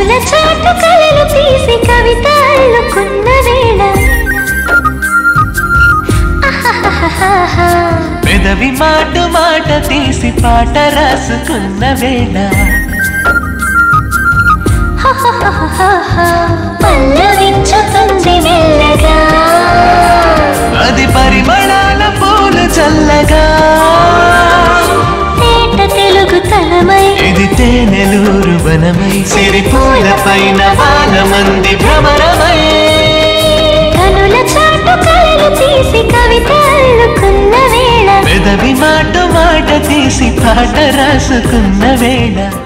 కనుల చాటు కలలు తీసి కవిత అల్లుకున్న వేళ ఆహాహాహాహా. పెదవి మాట మాట తీసి పాట రాసుకున్న వేళ హాహాహాహాహా. పల్లవించుతుంది మెల్లగా అది పరిమళాల పూలు చల్లగా తేట తెలుగు తనమై ఇది తేనెలూరు వనమై సిరి పూల పైన వాన మంది భ్రమరమై కనుల చాటు కలలు తీసి కవిత అల్లుకున్న వేళ పెదవి మాట మాట తీసి పాట రాసుకున్న వేళ